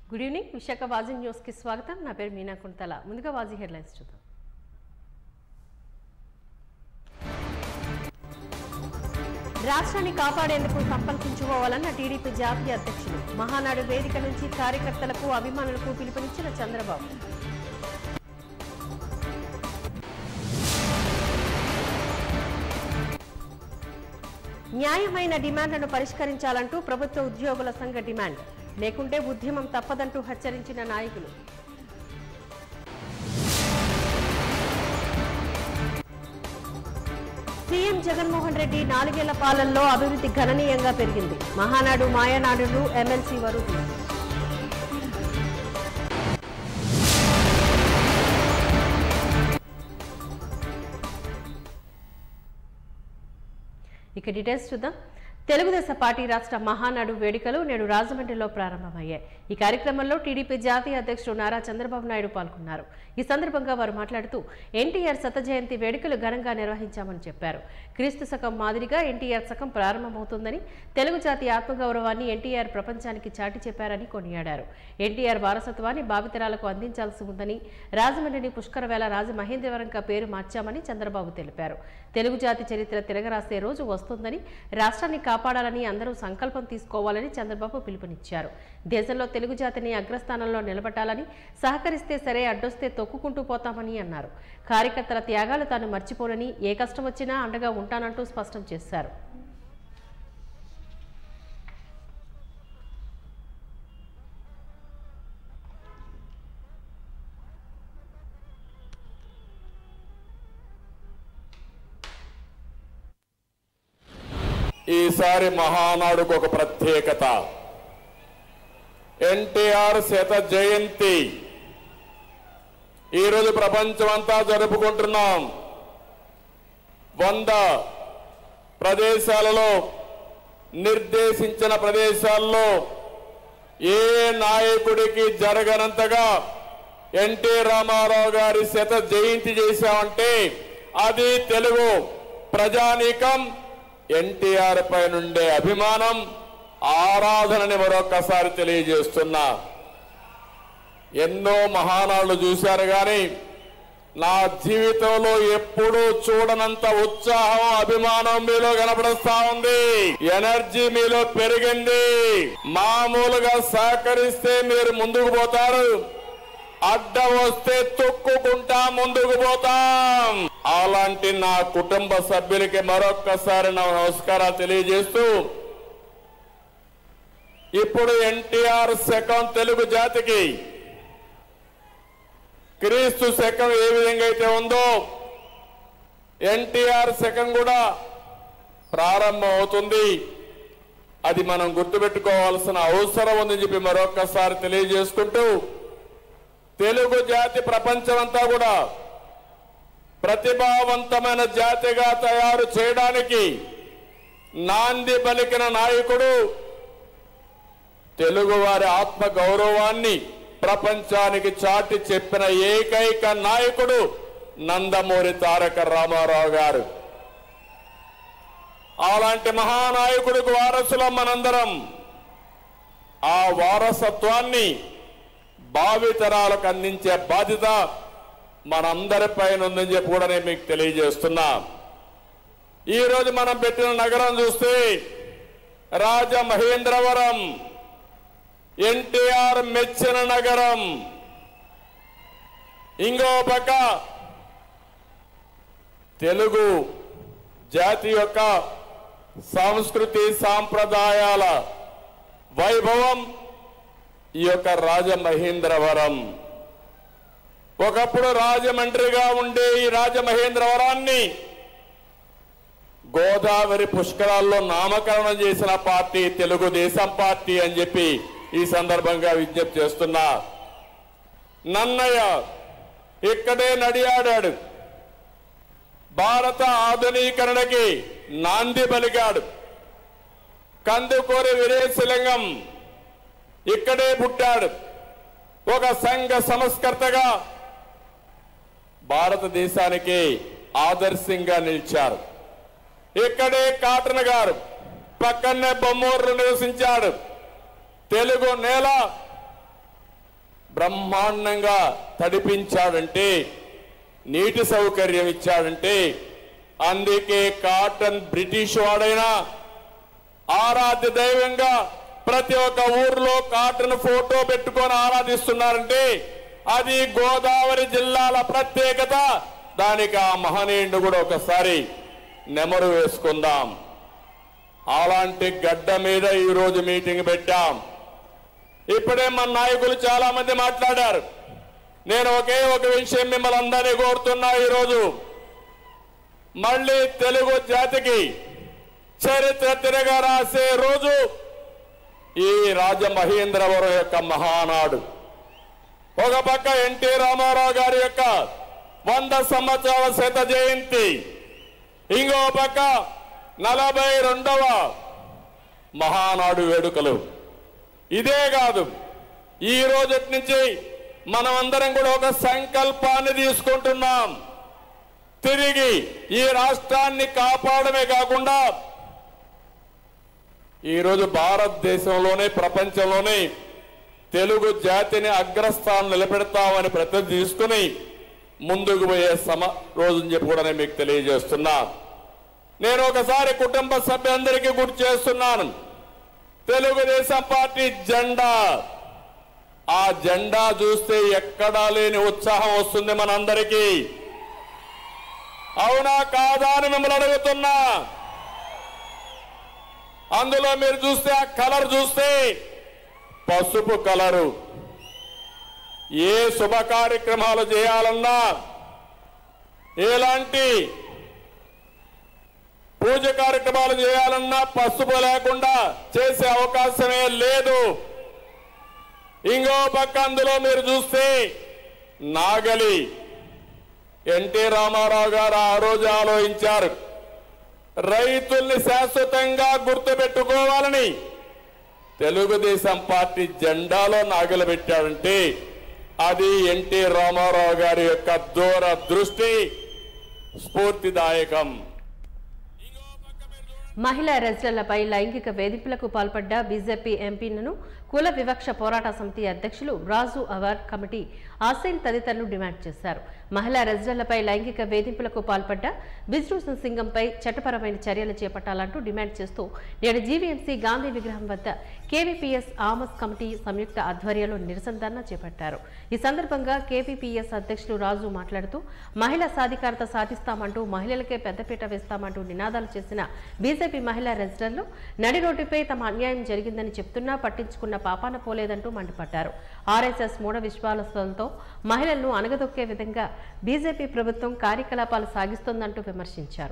Good evening Visakha వాజీ న్యూస్కి స్వాగతం నా పేరు మీనా కుంతల ముందుగా వాజీ హెడ్లైన్స్ చూద్దాం రాష్ట్రాన్ని కాపాడేందుకు సంకల్పించుకోవాలన్న టీడీపీ జాతీయ అధ్యక్షులు మహానాడు వేదిక నుంచి కార్యకర్తలకు అభిమానులకు పిలుపునిచ్చిన చంద్రబాబు న్యాయమైన డిమాండ్లను పరిష్కరించాలంటూ ప్రభుత్వ ఉద్యోగుల సంఘ డిమాండ్ లేకుంటే ఉద్యమం తప్పదంటూ హెచ్చరించిన నాయకులు సీఎం జగన్మోహన్ రెడ్డి నాలుగేళ్ల పాలనలో అభివృద్ధి గణనీయంగా పెరిగింది మహానాడు మాయనాడులు ఎమ్మెల్సీ వరుడు ఇక డీటెయిల్స్ చూద్దాం తెలుగుదేశం పార్టీ రాష్ట్ర మహానాడు వేడుకలు నేడు రాజమండ్రిలో ప్రారంభమయ్యాయి ఈ కార్యక్రమంలో టీడీపీ జాతీయ అధ్యక్షుడు నారా చంద్రబాబు నాయుడు పాల్గొన్నారు ఈ సందర్భంగా వారు మాట్లాడుతూ ఎన్టీఆర్ శత జయంతి వేడుకలు ఘనంగా నిర్వహించామని చెప్పారు క్రీస్తు శకం మాదిరిగా ఎన్టీఆర్ శకం ప్రారంభమవుతుందని తెలుగు జాతి ఆత్మగౌరవాన్ని ఎన్టీఆర్ ప్రపంచానికి చాటి చెప్పారని కొనియాడారు ఎన్టీఆర్ వారసత్వాన్ని భావితరాలకు అందించాల్సి ఉందని రాజమండ్రిని పుష్కరవేళ రాజమహేంద్రవరంగా పేరు మార్చామని చంద్రబాబు తెలిపారు తెలుగు జాతి చరిత్ర తిరగరాసే రోజు వస్తుందని రాష్ట్రాన్ని కాపాడాలని అందరూ సంకల్పం తీసుకోవాలని చంద్రబాబు పిలుపునిచ్చారు దేశంలో తెలుగు జాతిని అగ్రస్థానంలో నిలబెట్టాలని సహకరిస్తే సరే అడ్డొస్తే తొక్కుకుంటూ పోతామని అన్నారు కార్యకర్తల త్యాగాలు తాను మర్చిపోనని ఏ కష్టం వచ్చినా అండగా ఉంటానంటూ స్పష్టం చేశారు ఈసారి మహానాడుకు ఒక ప్రత్యేకత ఎన్టీఆర్ శత జయంతి ఈరోజు ప్రపంచమంతా జరుపుకుంటున్నాం వంద ప్రదేశాలలో నిర్దేశించిన ప్రదేశాల్లో ఏ నాయకుడికి జరగనంతగా ఎన్టీ రామారావు గారి శత జయంతి చేశామంటే అది తెలుగు ప్రజానీకం ఎన్టీఆర్ పై నుండే అభిమానం ఆరాధనని మరొక్కసారి తెలియజేస్తున్నా ఎన్నో మహానాళ్ళు చూశారు కానీ నా జీవితంలో ఎప్పుడూ చూడనంత ఉత్సాహం అభిమానం మీలో కనపడుస్తా ఉంది ఎనర్జీ మీలో పెరిగింది మామూలుగా సహకరిస్తే మీరు ముందుకు పోతారు అడ్డం వస్తే తొక్కుకుంటా ముందుకు పోతాం అలాంటి నా కుటుంబ సభ్యులకి మరొక్కసారి నా నమస్కారాలు తెలియజేస్తూ ఇప్పుడు ఎన్టీఆర్ శకం తెలుగు జాతికి క్రీస్తు శకం ఏ విధంగా అయితే ఉందో ఎన్టీఆర్ శకం కూడా ప్రారంభం అవుతుంది అది మనం గుర్తుపెట్టుకోవాల్సిన అవసరం ఉందని చెప్పి మరొక్కసారి తెలియజేసుకుంటూ తెలుగు జాతి ప్రపంచమంతా కూడా ప్రతిభావంతమైన జాతిగా తయారు చేయడానికి నాంది పలికిన నాయకుడు తెలుగు వారి ఆత్మ గౌరవాన్ని ప్రపంచానికి చాటి చెప్పిన ఏకైక నాయకుడు నందమూరి తారక రామారావు గారు అలాంటి మహానాయకుడికి వారసులం మనందరం ఆ వారసత్వాన్ని భావితరాలకు అందించే బాధ్యత మనందరిపైన ఉందని చెప్పి కూడా నేను మీకు తెలియజేస్తున్నా ఈ రోజు మనం పెట్టిన నగరం చూస్తే రాజమహేంద్రవరం ఎన్టీఆర్ మెచ్చిన నగరం ఇంకో పక్క తెలుగు జాతి యొక్క సంస్కృతి సాంప్రదాయాల వైభవం ఈ యొక్క రాజమహేంద్రవరం ఒకప్పుడు రాజమండ్రిగా ఉండే ఈ రాజమహేంద్రవరాన్ని గోదావరి పుష్కరాల్లో నామకరణం చేసిన పార్టీ తెలుగుదేశం పార్టీ అని చెప్పి ఈ సందర్భంగా విజ్ఞప్తి చేస్తున్నా నన్నయ్య ఇక్కడే నడియాడాడు భారత ఆధునీకరణకి నాంది పలికాడు కందుకూరి వీరేశలింగం ఇక్కడే పుట్టాడు ఒక సంఘ సంస్కర్తగా భారతదేశానికి ఆదర్శంగా నిలిచారు ఇక్కడే కాటన్ గారు పక్కనే బొమ్మూరు నివసించాడు తెలుగు నేల బ్రహ్మాండంగా తడిపించాడంటే నీటి సౌకర్యం ఇచ్చాడంటే అందుకే కాటన్ బ్రిటిష్ వాడైనా ఆరాధ్య దైవంగా ప్రతి ఒక్క ఊర్లో కాటన్ ఫోటో పెట్టుకొని ఆరాధిస్తున్నారంటే అది గోదావరి జిల్లాల ప్రత్యేకత దానికి ఆ మహనీయుడు కూడా ఒకసారి నెమరు వేసుకుందాం అలాంటి గడ్డ మీద ఈరోజు మీటింగ్ పెట్టాం ఇప్పుడే మన నాయకులు చాలా మంది మాట్లాడారు నేను ఒకే ఒక విషయం మిమ్మల్ని అందరినీ కోరుతున్నా ఈరోజు మళ్ళీ తెలుగు జాతికి చరిత్ర తిరగ రాసే రోజు ఈ రాజమహేంద్రవరం యొక్క మహానాడు ఒక పక్క ఎన్టీ రామారావు గారి యొక్క వంద సంవత్సరాల శత జయంతి ఇంకో పక్క నలభై రెండవ మహానాడు వేడుకలు ఇదే కాదు ఈ రోజు నుంచి మనమందరం కూడా ఒక సంకల్పాన్ని తీసుకుంటున్నాం తిరిగి ఈ రాష్ట్రాన్ని కాపాడమే కాకుండా ఈరోజు భారతదేశంలోనే ప్రపంచంలోనే తెలుగు జాతిని అగ్రస్థానం నిలబెడతామని ప్రతిజ్ఞ తీసుకుని ముందుకు పోయే సమ రోజుని చెప్పి కూడా నేను మీకు తెలియజేస్తున్నా నేను ఒకసారి కుటుంబ సభ్యులందరికీ గుర్తు చేస్తున్నాను తెలుగుదేశం పార్టీ జెండా ఆ జెండా చూస్తే ఎక్కడా లేని ఉత్సాహం వస్తుంది మనందరికీ అవునా కాదా అని మిమ్మల్ని అడుగుతున్నా అందులో మీరు చూస్తే ఆ కలర్ చూస్తే పసుపు కలరు ఏ శుభ కార్యక్రమాలు చేయాలన్నా ఎలాంటి పూజ కార్యక్రమాలు చేయాలన్నా పసుపు లేకుండా చేసే అవకాశమే లేదు ఇంకో పక్క అందులో మీరు చూస్తే నాగలి ఎన్టీ రామారావు గారు ఆ రోజు ఆలోచించారు రైతుల్ని శాశ్వతంగా గుర్తుపెట్టుకోవాలని తెలుగుదేశం పార్టీ జెండాలో నాగలు పెట్టాడంటే అది ఎన్టీ రామారావు గారి యొక్క దూర దృష్టి స్ఫూర్తిదాయకం మహిళా రెసిడెంట్లపై లైంగిక వేధింపులకు పాల్పడ్డ బీజేపీ ఎంపీలను కుల వివక్ష పోరాట సమితి అధ్యక్షులు రాజు అవార్డ్ కమిటీ ఆసైన్ తదితరులు డిమాండ్ చేశారు మహిళా రెసిడెంట్లపై లైంగిక వేధింపులకు పాల్పడ్డ బిజ్రూసన్ సింగంపై చట్టపరమైన చర్యలు చేపట్టాలంటూ డిమాండ్ చేస్తూ నేడు జీవీఎంసీ గాంధీ విగ్రహం వద్ద కేవీపీఎస్ ఆమస్ కమిటీ సంయుక్త ఆధ్వర్యంలో నిరసన ధర్నా చేపట్టారు ఈ సందర్భంగా కేవీపీఎస్ అధ్యక్షులు రాజు మాట్లాడుతూ మహిళా సాధికారత సాధిస్తామంటూ మహిళలకే పెద్దపీట వేస్తామంటూ నినాదాలు చేసిన బీజేపీ మహిళా రెసిడెంట్లు నడి రోడ్డుపై తమ అన్యాయం జరిగిందని చెప్తున్నా పట్టించుకున్న పాపాన పోలేదంటూ మండిపడ్డారు ఆర్ఎస్ఎస్ మూఢ విశ్వాసాలతో మహిళలను అణగదొక్కే విధంగా బీజేపీ ప్రభుత్వం కార్యకలాపాలు సాగిస్తోందంటూ విమర్శించారు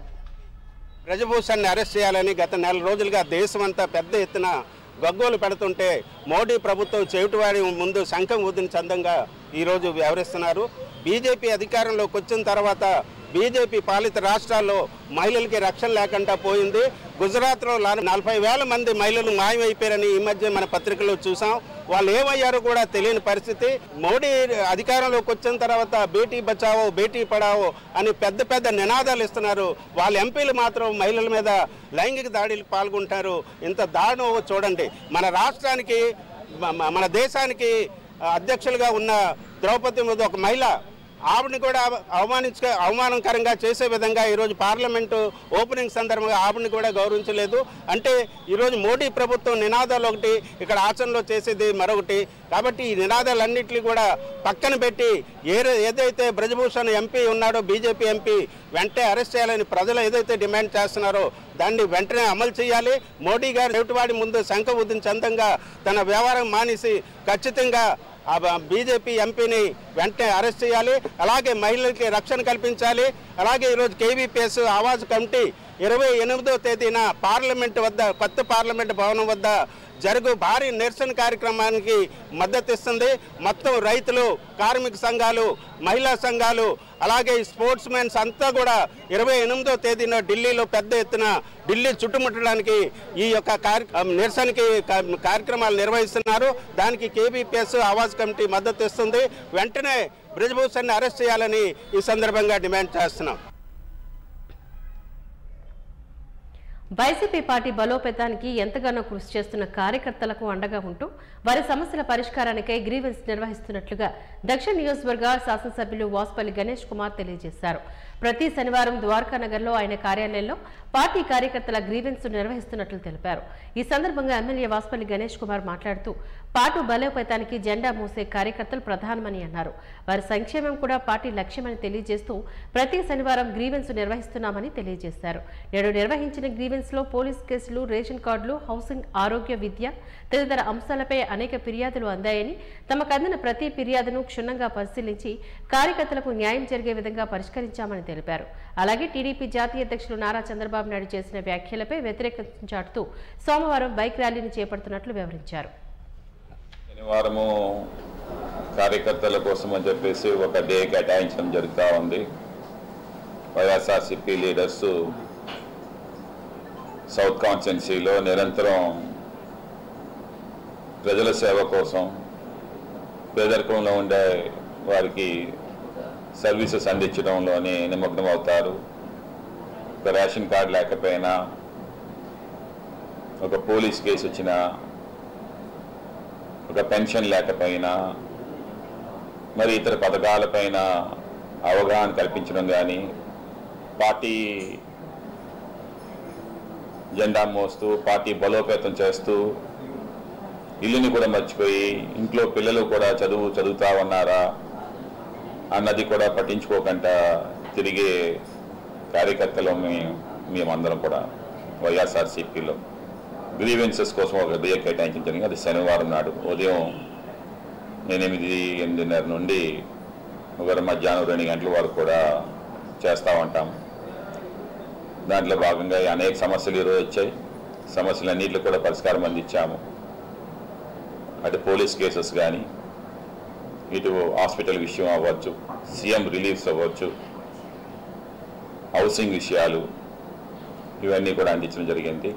బ్రజభూషణ్ని అరెస్ట్ చేయాలని గత నెల రోజులుగా దేశమంతా పెద్ద ఎత్తున గగ్గోలు పెడుతుంటే మోడీ ప్రభుత్వం చెవిటివాడి ముందు శంఖం ఊదిన చందంగా ఈరోజు వ్యవహరిస్తున్నారు బీజేపీ అధికారంలోకి వచ్చిన తర్వాత బీజేపీ పాలిత రాష్ట్రాల్లో మహిళలకి రక్షణ లేకుండా పోయింది గుజరాత్లో లా- నలభై వేల మంది మహిళలు మాయమైపోయారని ఈ మధ్య మన పత్రికలో చూసాం వాళ్ళు ఏమయ్యారో కూడా తెలియని పరిస్థితి మోడీ అధికారంలోకి వచ్చిన తర్వాత బేటీ బచావో బేటీ పడావో అని పెద్ద పెద్ద నినాదాలు ఇస్తున్నారు వాళ్ళ ఎంపీలు మాత్రం మహిళల మీద లైంగిక దాడికి పాల్గొంటారు ఇంత దారుణం చూడండి మన రాష్ట్రానికి మ- మ- మన దేశానికి ఆ, అధ్యక్షులుగా ఉన్న ద్రౌపది ముర్ము ఒక మహిళ ఆవిడని కూడా అవమానించ అవమానకరంగా చేసే విధంగా ఈరోజు పార్లమెంటు ఓపెనింగ్ సందర్భంగా ఆవిడని కూడా గౌరవించలేదు అంటే ఈరోజు మోడీ ప్రభుత్వం నినాదాలు ఒకటి ఇక్కడ ఆచరణలో చేసేది మరొకటి కాబట్టి ఈ నినాదాలన్నింటినీ కూడా పక్కన పెట్టి ఏ ఏదైతే బ్రజభూషణ్ ఎంపీ ఉన్నాడో బీజేపీ ఎంపీ వెంటనే అరెస్ట్ చేయాలని ప్రజలు ఏదైతే డిమాండ్ చేస్తున్నారో దాన్ని వెంటనే అమలు చేయాలి మోడీ గారు చెవిటివాడి ముందు శంఖ ఉద్దిన చందంగా తన వ్యవహారం మానేసి ఖచ్చితంగా ఆ బ- బీజేపీ ఎంపీని వెంటనే అరెస్ట్ చేయాలి అలాగే మహిళలకి రక్షణ కల్పించాలి అలాగే ఈరోజు కేవీపీఎస్ ఆవాజ్ కమిటీ ఇరవై ఎనిమిదో తేదీన పార్లమెంట్ వద్ద కొత్త పార్లమెంట్ భవనం వద్ద జరుగు భారీ నిరసన కార్యక్రమానికి మద్దతు ఇస్తుంది మొత్తం రైతులు కార్మిక సంఘాలు మహిళా సంఘాలు అలాగే ఈ స్పోర్ట్స్ మెన్స్ అంతా కూడా ఇరవై ఎనిమిదో తేదీన ఢిల్లీలో పెద్ద ఎత్తున ఢిల్లీ చుట్టుముట్టడానికి ఈ యొక్క కార్య నిరసనకి కా- కార్యక్రమాలు నిర్వహిస్తున్నారు దానికి కేబీపీఎస్ ఆవాజ్ కమిటీ మద్దతు ఇస్తుంది వెంటనే బ్రిజ్భూషణ్ అరెస్ట్ చేయాలని ఈ సందర్భంగా డిమాండ్ చేస్తున్నాం వైసీపీ పార్టీ బలోపేతానికి ఎంతగానో కృషి చేస్తున్న కార్యకర్తలకు అండగా ఉంటూ వారి సమస్యల పరిష్కారానికై గ్రీవెన్స్ నిర్వహిస్తున్నట్లుగా దక్షిణ నియోజకవర్గ శాసనసభ్యులు వాసుపల్లి గణేష్ కుమార్ తెలియజేశారు ప్రతి శనివారం ద్వారకా నగర్లో ఆయన కార్యాలయంలో పార్టీ కార్యకర్తల గ్రీవెన్స్ నిర్వహిస్తున్నట్లు తెలిపారు ఈ సందర్భంగా ఎమ్మెల్యే వాసుపల్లి గణేష్ కుమార్ మాట్లాడుతూ పార్టీ బలోపేతానికి జెండా మూసే కార్యకర్తలు ప్రధానమని అన్నారు వారి సంక్షేమం కూడా పార్టీ లక్ష్యమని తెలియజేస్తూ ప్రతి శనివారం గ్రీవెన్స్ నిర్వహిస్తున్నామని తెలియజేశారు నేడు నిర్వహించిన గ్రీవెన్స్ లో పోలీస్ కేసులు రేషన్ కార్డులు హౌసింగ్ ఆరోగ్య విద్య తదితర అంశాలపై అనేక ఫిర్యాదులు అందాయని తమకు అందిన ప్రతి ఫిర్యాదును క్షుణ్ణంగా పరిశీలించి కార్యకర్తలకు న్యాయం జరిగే విధంగా పరిష్కరించామని తెలిపారు అలాగే టీడీపీ జాతీయ అధ్యక్షులు నారా చంద్రబాబు నాయుడు చేసిన వ్యాఖ్యలపై వ్యతిరేకత చాటుతూ సోమవారం బైక్ ర్యాలీని చేపడుతున్నట్లు వివరించారు శనివారము కార్యకర్తల కోసం అని చెప్పేసి ఒక డే కేటాయించడం జరుగుతూ ఉంది వైఎస్ఆర్సిపి లీడర్స్ సౌత్ కాన్స్టిట్యున్సీలో నిరంతరం ప్రజల సేవ కోసం పేదరికంలో ఉండే వారికి సర్వీసెస్ అందించడంలోనే నిమగ్నం అవుతారు ఒక రేషన్ కార్డు లేకపోయినా ఒక పోలీస్ కేసు వచ్చినా ఒక పెన్షన్ లేకపోయినా మరి ఇతర పథకాలపైన అవగాహన కల్పించడం కానీ పార్టీ జెండా మోస్తూ పార్టీ బలోపేతం చేస్తూ ఇల్లుని కూడా మర్చిపోయి ఇంట్లో పిల్లలు కూడా చదువు చదువుతా ఉన్నారా అన్నది కూడా పట్టించుకోకుండా తిరిగే కార్యకర్తలు మీ మేమందరం కూడా వైఎస్ఆర్సీపీలో గ్రీవెన్సెస్ కోసం ఒక డే కేటాయించడం జరిగింది అది శనివారం నాడు ఉదయం ఎనిమిది ఎనిమిదిన్నర నుండి ఒకరు మధ్యాహ్నం రెండు గంటల వరకు కూడా చేస్తూ ఉంటాం దాంట్లో భాగంగా అనేక సమస్యలు ఈరోజు వచ్చాయి సమస్యలన్నింటిలో కూడా పరిష్కారం అందించాము అటు పోలీస్ కేసెస్ కానీ ఇటు హాస్పిటల్ విషయం అవ్వచ్చు సీఎం రిలీఫ్స్ అవ్వచ్చు హౌసింగ్ విషయాలు ఇవన్నీ కూడా అందించడం జరిగింది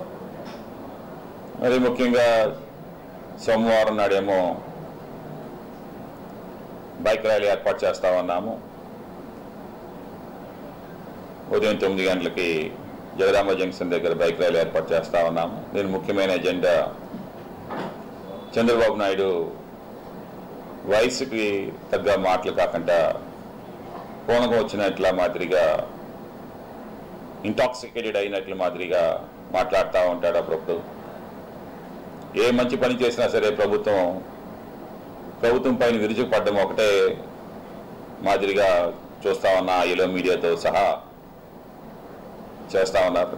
మరి ముఖ్యంగా సోమవారం నాడేమో బైక్ ర్యాలీ ఏర్పాటు చేస్తా ఉన్నాము ఉదయం తొమ్మిది గంటలకి జగదాంబ జంక్షన్ దగ్గర బైక్ ర్యాలీ ఏర్పాటు చేస్తా ఉన్నాము దీని ముఖ్యమైన ఎజెండా చంద్రబాబు నాయుడు వయసుకి తగ్గ మాటలు కాకుండా పూనకం వచ్చినట్ల మాదిరిగా ఇంటాక్సికేటెడ్ అయినట్లు మాదిరిగా మాట్లాడుతూ ఉంటాడు అప్పుడప్పుడు ఏ మంచి పని చేసినా సరే ప్రభుత్వం ప్రభుత్వం పైన విరుచుకుపడడం ఒకటే మాదిరిగా చూస్తా ఉన్నా ఈలో మీడియాతో సహా చేస్తా ఉన్నారు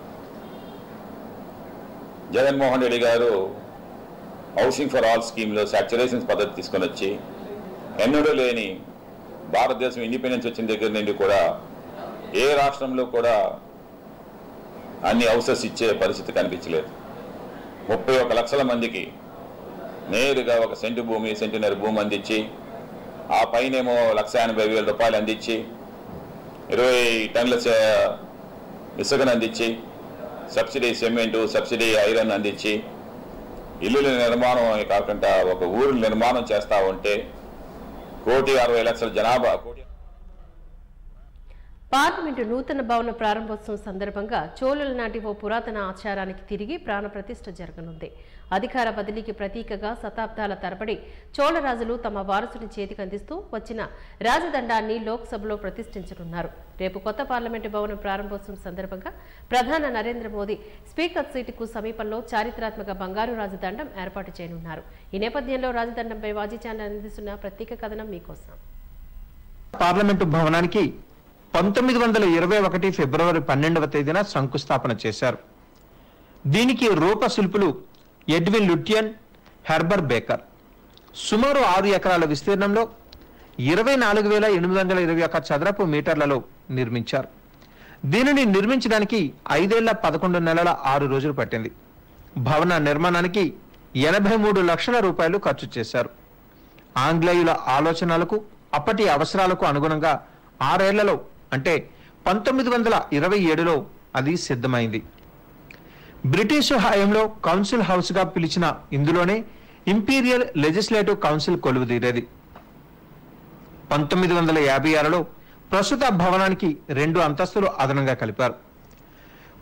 Jaganmohan Reddy garu housing for all స్కీమ్లో సాచురేషన్స్ పద్ధతి తీసుకొని వచ్చి ఎన్నడూ లేని భారతదేశం ఇండిపెండెన్స్ వచ్చిన దగ్గర నుండి కూడా ఏ రాష్ట్రంలో కూడా అన్ని హౌసెస్ ఇచ్చే పరిస్థితి కనిపించలేదు ముప్పై ఒక లక్షల మందికి నేరుగా ఒక సెంటు భూమి సెంటున్నర భూమి అందించి ఆ పైనేమో లక్ష ఎనభై వేల రూపాయలు అందించి ఇరవై టన్నుల సే- ఇసుకను అందించి సబ్సిడీ సిమెంటు సబ్సిడీ ఐరన్ అందించి ఇల్లుల నిర్మాణం కాకుండా ఒక ఊరు నిర్మాణం చేస్తా ఉంటే కోటి అరవై లక్షల జనాభా కోటి పార్లమెంటు నూతన భవన ప్రారంభోత్సవం సందర్భంగా చోళుల నాటి ఓ పురాతన ఆచారానికి తిరిగి ప్రాణప్రతిష్ఠ జరగనుంది అధికార బదిలీకి ప్రతీకగా శతాబ్దాల తరబడి చోళరాజులు తమ వారసుని చేతికి అందిస్తూ వచ్చిన రాజదండాన్ని లోక్సభలో ప్రతిష్ఠించనున్నారు రేపు కొత్త పార్లమెంటు భవనం ప్రారంభోత్సవం సందర్భంగా ప్రధాన నరేంద్ర మోదీ స్పీకర్ సీటుకు సమీపంలో చారిత్రాత్మక బంగారు రాజదండం ఏర్పాటు చేయనున్నారు ఈ నేపథ్యంలో రాజదండంపై వాజీ ఛానల్ అందిస్తున్న ప్రత్యేక కథనం మీకోసం పార్లమెంటు భవనానికి పంతొమ్మిది వందల ఇరవై ఒకటి ఫిబ్రవరి పన్నెండవ తేదీన శంకుస్థాపన చేశారు దీనికి రూపశిల్పులు ఎడ్విన్ లుట్యన్ హెర్బర్ బేకర్ సుమారు ఆరు ఎకరాల విస్తీర్ణంలో ఇరవై నాలుగు వేల ఎనిమిది వందల ఇరవై ఒక్క చదరపు మీటర్లలో నిర్మించారు దీనిని నిర్మించడానికి ఐదేళ్ల పదకొండు నెలల ఆరు రోజులు పట్టింది భవన నిర్మాణానికి ఎనభై మూడు లక్షల రూపాయలు ఖర్చు చేశారు ఆంగ్లేయుల ఆలోచనలకు అప్పటి అవసరాలకు అనుగుణంగా ఆరేళ్లలో అంటే పంతొమ్మిది వందల ఇరవై ఏడులో అది సిద్ధమైంది బ్రిటిష్ హయాంలో కౌన్సిల్ హౌస్ గా పిలిచిన ఇందులోనే ఇంపీరియల్ లెజిస్లేటివ్ కౌన్సిల్ కొలువుదీరేది పంతొమ్మిది వందల యాభై ఆరులో ప్రస్తుత భవనానికి రెండు అంతస్తులు అదనంగా కలిపారు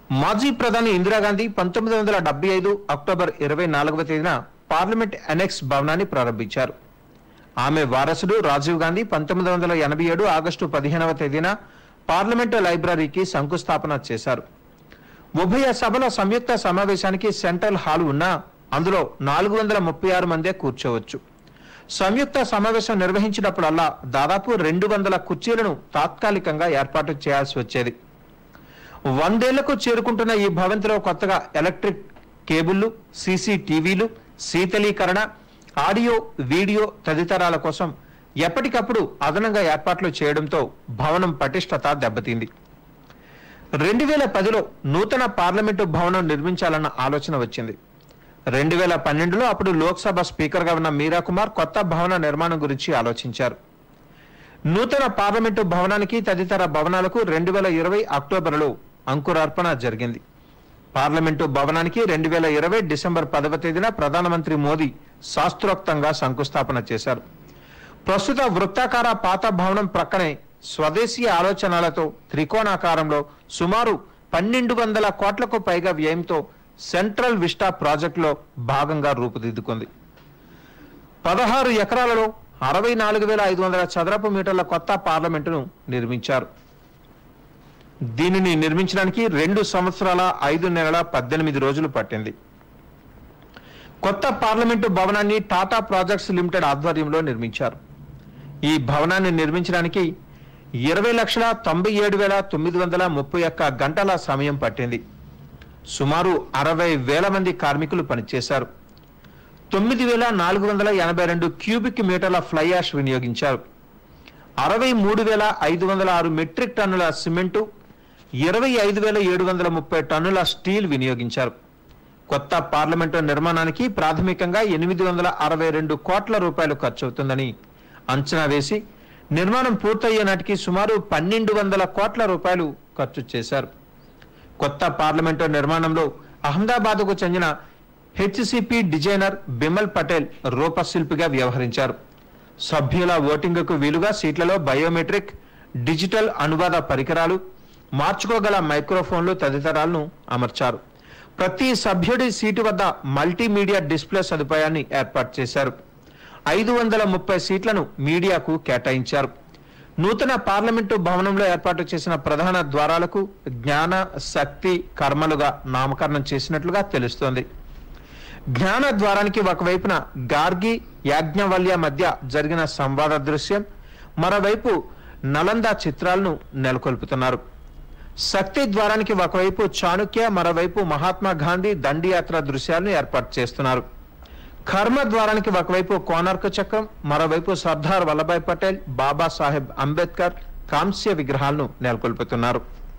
మాజీ ప్రధాని ఇందిరాగాంధీ పంతొమ్మిది వందల డెబ్బై ఐదు అక్టోబర్ ఇరవై నాలుగవ తేదీన పార్లమెంట్ ఎనెక్స్ భవనాన్ని ప్రారంభించారు ఆమె వారసుడు రాజీవ్ గాంధీ పంతొమ్మిది వందల ఎనభై ఏడు ఆగస్టు పదిహేనవ తేదీన పార్లమెంటు లైబ్రరీకి శంకుస్థాపన చేశారు ఉభయ సభల సంయుక్త సమావేశానికి సెంట్రల్ హాల్ ఉన్నా అందులో నాలుగు వందల ముప్పై ఆరు మందే కూర్చోవచ్చు సంయుక్త సమావేశం నిర్వహించినప్పుడల్లా దాదాపు రెండు వందల కుర్చీలను తాత్కాలికంగా ఏర్పాటు చేయాల్సి వచ్చేది వందేళ్లకు చేరుకుంటున్న ఈ భవంతిలో కొత్తగా ఎలక్ట్రిక్ కేబుళ్లు సీసీటీవీలు శీతలీకరణ ఆడియో వీడియో తదితరాల కోసం ఎప్పటికప్పుడు అదనంగా ఏర్పాట్లు చేయడంతో భవనం పటిష్టత దెబ్బతింది రెండు వేల పదిలో నూతన పార్లమెంటు భవనం నిర్మించాలన్న ఆలోచన వచ్చింది రెండు వేల పన్నెండులో అప్పుడు లోక్సభ స్పీకర్గా ఉన్న మీరా కుమార్ కొత్త భవన నిర్మాణం గురించి ఆలోచించారు నూతన పార్లమెంటు భవనానికి తదితర భవనాలకు రెండు వేల ఇరవై అక్టోబర్లో అంకురార్పణ జరిగింది పార్లమెంటు భవనానికి రెండు వేల ఇరవై డిసెంబర్ పదవ తేదీన ప్రధానమంత్రి మోదీ శాస్త్రోక్తంగా శంకుస్థాపన చేశారు ప్రస్తుత వృత్తాకార పాత భవనం ప్రక్కనే స్వదేశీ ఆలోచనలతో త్రికోణాకారంలో సుమారు పన్నెండు వందల కోట్లకు పైగా వ్యయంతో సెంట్రల్ విస్టా ప్రాజెక్టులో భాగంగా రూపుదిద్దుకుంది పదహారు ఎకరాలలో అరవై నాలుగు వేల ఐదు వందల చదరపు మీటర్ల కొత్త పార్లమెంటును నిర్మించారు దీనిని నిర్మించడానికి రెండు సంవత్సరాల ఐదు నెలల పద్దెనిమిది రోజులు పట్టింది కొత్త పార్లమెంటు భవనాన్ని టాటా ప్రాజెక్ట్స్ లిమిటెడ్ ఆధ్వర్యంలో నిర్మించారు ఈ భవనాన్ని నిర్మించడానికి ఇరవై లక్షల తొంభై ఏడు వేల తొమ్మిది వందల ముప్పై ఒక్క గంటల సమయం పట్టింది సుమారు అరవై వేల మంది కార్మికులు పనిచేశారు తొమ్మిది వేల నాలుగు వందల ఎనభై రెండు క్యూబిక్ మీటర్ల ఫ్లై యాష్ వినియోగించారు అరవై మూడు వేల ఐదు వందల ఆరు మెట్రిక్ టన్నుల సిమెంటు ఇరవై ఐదు వేల ఏడు వందల ముప్పై టన్నుల స్టీల్ వినియోగించారు కొత్త పార్లమెంటు నిర్మాణానికి ప్రాథమికంగా ఎనిమిది వందల అరవై రెండు కోట్ల రూపాయలు ఖర్చవుతుందని అంచనా వేసి నిర్మాణం పూర్తయ్యే నాటికి సుమారు పన్నెండు వందల కోట్ల రూపాయలు ఖర్చు చేశారు కొత్త పార్లమెంటు నిర్మాణంలో అహ్మదాబాద్కు చెందిన హెచ్సిపి డిజైనర్ బిమల్ పటేల్ రూపశిల్పిగా వ్యవహరించారు సభ్యుల ఓటింగ్కు వీలుగా సీట్లలో బయోమెట్రిక్ డిజిటల్ అనువాద పరికరాలు మార్చుకోగల మైక్రోఫోన్లు తదితరాలను అమర్చారు ప్రతి సభ్యుడి సీటు వద్ద మల్టీమీడియా డిస్ప్లే సదుపాయాన్ని ఏర్పాటు చేశారు ఐదు వందల ముప్పై సీట్లను మీడియాకు కేటాయించారు నూతన పార్లమెంటు భవనంలో ఏర్పాటు చేసిన ప్రధాన ద్వారాలకు జ్ఞాన శక్తి కర్మలుగా నామకరణం చేసినట్లుగా తెలుస్తోంది జ్ఞాన ద్వారానికి ఒకవైపున గార్గి యాజ్ఞవల్య మధ్య జరిగిన సంవాద దృశ్యం మరోవైపు నలంద చిత్రాలను నెలకొల్పుతున్నారు శక్తి ద్వారానికి ఒకవైపు చాణుక్య మరోవైపు మహాత్మా గాంధీ దండియాత్ర దృశ్యాలను ఏర్పాటు చేస్తున్నారు కర్మ ద్వారానికి ఒకవైపు కోనార్క చక్రం మరోవైపు సర్దార్ వల్లభాయ్ పటేల్ బాబాసాహెబ్ అంబేద్కర్ కాంస్య విగ్రహాలను నెలకొల్పుతున్నారు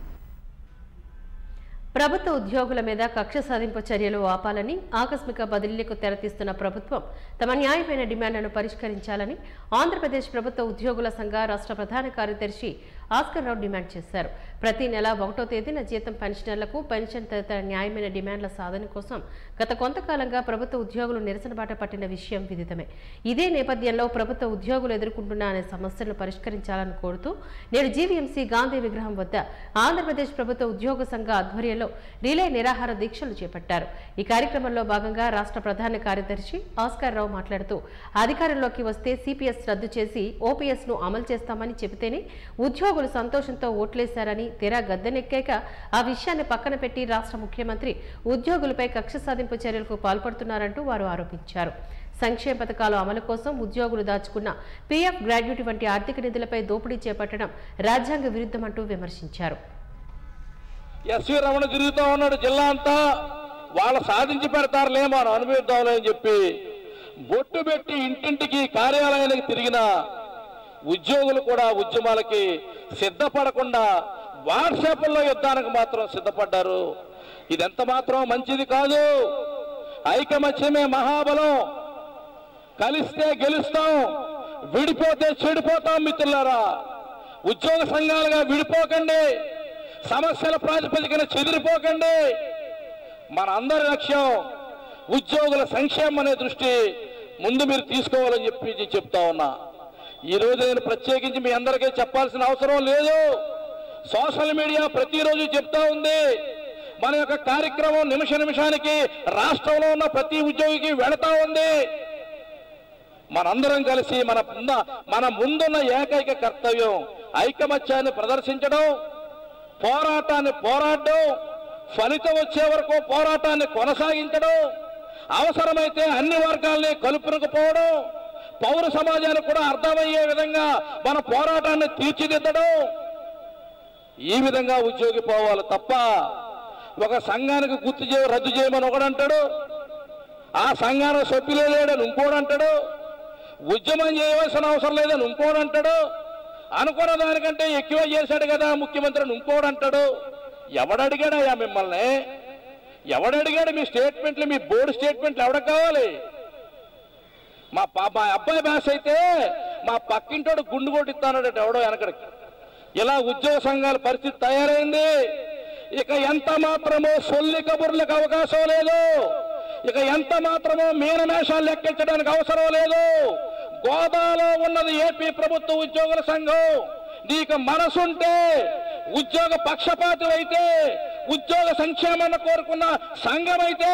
ప్రభుత్వ ఉద్యోగుల మీద కక్ష సాధింపు చర్యలు ఆపాలని ఆకస్మిక బదిలీలకు తెరతీస్తున్న ప్రభుత్వం తమ న్యాయమైన డిమాండ్లను పరిష్కరించాలని ఆంధ్రప్రదేశ్ ప్రభుత్వ ఉద్యోగుల సంఘ రాష్ట్ర ప్రధాన కార్యదర్శి ఆస్కర్ రావు డిమాండ్ చేశారు ప్రతి నెల ఒకటో తేదీన జీతం పెన్షనర్లకు పెన్షన్ తదితర న్యాయమైన డిమాండ్ల సాధన కోసం గత కొంతకాలంగా ప్రభుత్వ ఉద్యోగులు నిరసన బాట పట్టిన విషయం విదితమే ఇదే నేపథ్యంలో ప్రభుత్వ ఉద్యోగులు ఎదుర్కొంటున్న అనే సమస్యలను పరిష్కరించాలని కోరుతూ నేడు జీవీఎంసీ గాంధీ విగ్రహం వద్ద ఆంధ్రప్రదేశ్ ప్రభుత్వ ఉద్యోగ సంఘ ఆధ్వర్యంలో రిలే నిరాహార దీక్షలు చేపట్టారు ఈ కార్యక్రమంలో భాగంగా రాష్ట్ర ప్రధాన కార్యదర్శి ఆస్కార్ రావు మాట్లాడుతూ అధికారంలోకి వస్తే సిపిఎస్ రద్దు చేసి ఓపీఎస్ ను అమలు చేస్తామని చెబితేనే ఉద్యోగులు సంతోషంతో ఓట్లేశారని తెరా గద్దెనెక్కాక ఆ విషయాన్ని పక్కన పెట్టి రాష్ట్ర ముఖ్యమంత్రి ఉద్యోగులపై కక్ష సాధింపు చర్యలకు పాల్పడుతున్నారంటూ వారు ఆరోపించారు సంక్షేమ పథకాల అమలు కోసం ఉద్యోగులు దాచుకున్న పీఎఫ్ గ్రాడ్యుటీ వంటి ఆర్థిక నిధులపై దోపిడీ చేపట్టడం రాజ్యాంగ విరుద్ధమంటూ విమర్శించారు ఎస్వి రమణ తిరుగుతూ ఉన్నాడు జిల్లా అంతా వాళ్ళు సాధించి పెడతారులే మనం అనుభవిద్దాంలే అని చెప్పి బొట్టు పెట్టి ఇంటింటికి కార్యాలయానికి తిరిగిన ఉద్యోగులు కూడా ఉద్యమాలకి సిద్ధపడకుండా వాట్సాప్లో యుద్ధానికి మాత్రం సిద్ధపడ్డారు ఇదెంత మాత్రం మంచిది కాదు ఐకమత్యమే మహాబలం కలిస్తే గెలుస్తాం విడిపోతే చెడిపోతాం మిత్రులారా ఉద్యోగ సంఘాలుగా విడిపోకండి సమస్యల ప్రాతిపదికన చెదిరిపోకండి మన అందరి లక్ష్యం ఉద్యోగుల సంక్షేమం అనే దృష్టి ముందు మీరు తీసుకోవాలని చెప్పి నేను చెప్తా ఉన్నా ఈ రోజు నేను ప్రత్యేకించి మీ అందరికీ చెప్పాల్సిన అవసరం లేదు సోషల్ మీడియా ప్రతిరోజు చెప్తా ఉంది మన యొక్క కార్యక్రమం నిమిష నిమిషానికి రాష్ట్రంలో ఉన్న ప్రతి ఉద్యోగికి వెళతా ఉంది మనందరం కలిసి మన ముంద మన ముందున్న ఏకైక కర్తవ్యం ఐకమత్యాన్ని ప్రదర్శించడం పోరాటాన్ని పోరాడడం ఫలితం వచ్చే వరకు పోరాటాన్ని కొనసాగించడం అవసరమైతే అన్ని వర్గాల్ని కలుపుకుపోవడం పౌర సమాజానికి కూడా అర్థమయ్యే విధంగా మన పోరాటాన్ని తీర్చిదిద్దడం ఈ విధంగా ఉద్యోగి పోవాలి తప్ప ఒక సంఘానికి గుర్తు చేయ రద్దు చేయమని ఒకడంటాడు ఆ సంఘానికి సభ్యులే లేడని ఇంకోడు అంటాడు ఉద్యమం చేయవలసిన అవసరం లేదని ఇంకోడు అంటాడు అనుకున్న దానికంటే ఎక్కువ చేశాడు కదా ముఖ్యమంత్రి అని ఇంకోడు అంటాడు ఎవడడిగాడయ్యా మిమ్మల్ని ఎవడడిగాడు మీ స్టేట్మెంట్లు మీ బోర్డు స్టేట్మెంట్లు ఎవడకు కావాలి మా పా మా అబ్బాయి భాష అయితే మా పక్కింటోడు గుండు కొట్టిస్తానట ఎవడో వెనకడికి ఇలా ఉద్యోగ సంఘాల పరిస్థితి తయారైంది ఇక ఎంత మాత్రమో సొల్లి కబుర్లకు అవకాశం లేదు ఇక ఎంత మాత్రమో మీనమేషాలు లెక్కించడానికి అవసరం లేదు గోదాలో ఉన్నది ఏపీ ప్రభుత్వ ఉద్యోగుల సంఘం నీకు మనసుంటే ఉద్యోగ పక్షపాతం అయితే ఉద్యోగ సంక్షేమాన్ని కోరుకున్న సంఘం అయితే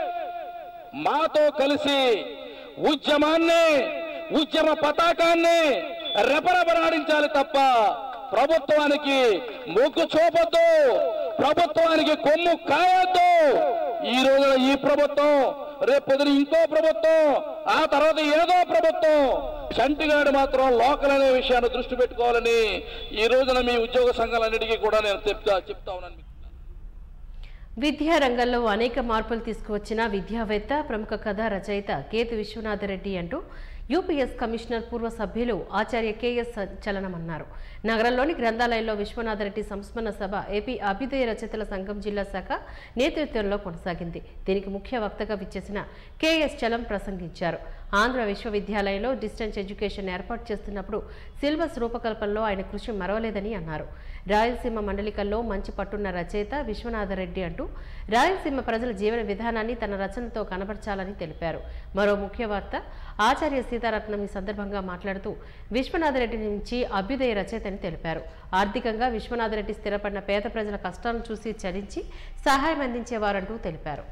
మాతో కలిసి ఉద్యమాన్ని ఉద్యమ పతాకాన్ని రెపరెపరాడించాలి తప్ప ప్రభుత్వానికి మొగ్గు చూపొద్దు ప్రభుత్వానికి కొమ్ము కాయొద్దు ఈ రోజున ఈ ప్రభుత్వం రేపు పొద్దున ఇంకో ప్రభుత్వం ఆ తర్వాత ఏదో ప్రభుత్వం చంటిగాడు మాత్రం లోకల్ అనే విషయాన్ని దృష్టి పెట్టుకోవాలని ఈ రోజున మీ ఉద్యోగ సంఘాలన్నిటికీ కూడా నేను చెప్తా చెప్తా ఉన్నాను మీకు. విద్యా రంగంలో అనేక మార్పులు తీసుకువచ్చిన విద్యావేత్త ప్రముఖ కథా రచయిత కేతు విశ్వనాథరెడ్డి అంటూ యూపీఎస్ కమిషనర్ పూర్వ సభ్యులు ఆచార్య కెఎస్ చలనం అన్నారు నగరంలోని గ్రంథాలయంలో విశ్వనాథరెడ్డి సంస్మరణ సభ ఏపీ అభ్యుదయ రచయితల సంఘం జిల్లా శాఖ నేతృత్వంలో కొనసాగింది దీనికి ముఖ్య వక్తగా విచ్చేసిన కెఎస్ చలం ప్రసంగించారు ఆంధ్ర విశ్వవిద్యాలయంలో డిస్టెన్స్ ఎడ్యుకేషన్ ఏర్పాటు చేస్తున్నప్పుడు సిలబస్ రూపకల్పనలో ఆయన కృషి మరవలేదని అన్నారు రాయలసీమ మండలికల్లో మంచి పట్టున్న రచయిత విశ్వనాథరెడ్డి అంటూ రాయలసీమ ప్రజల జీవన విధానాన్ని తన రచనతో కనబరచాలని తెలిపారు మరో ముఖ్య వార్త ఆచార్య సీతారత్నం ఈ సందర్భంగా మాట్లాడుతూ విశ్వనాథరెడ్డి నుంచి అభ్యుదయ రచయితని తెలిపారు ఆర్థికంగా విశ్వనాథరెడ్డి స్థిరపడిన పేద ప్రజల కష్టాలను చూసి చరించి సహాయం అందించేవారంటూ తెలిపారు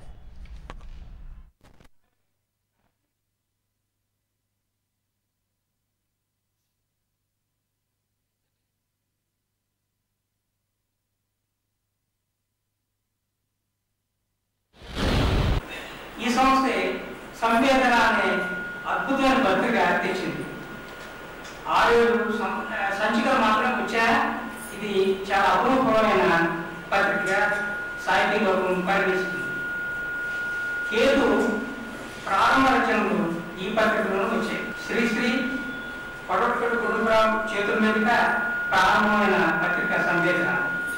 ఈ సంస్థే సంవేదన అనే అద్భుతమైన పత్రిక తెచ్చింది ఆరు ఏడు సం- ఆ, సంచికలు మాత్రం వచ్చా ఇది చాలా అపూర్వమైన పత్రిక సాహిత్య లోకం పరిగణిస్తుంది కేతు ప్రారంభ రచనలు ఈ పత్రికలోనూ వచ్చాయి శ్రీశ్రీ పొడొక్కడు కుటుంబరావు చేతుల మీదుగా ప్రారంభమైన పత్రిక సంవేదన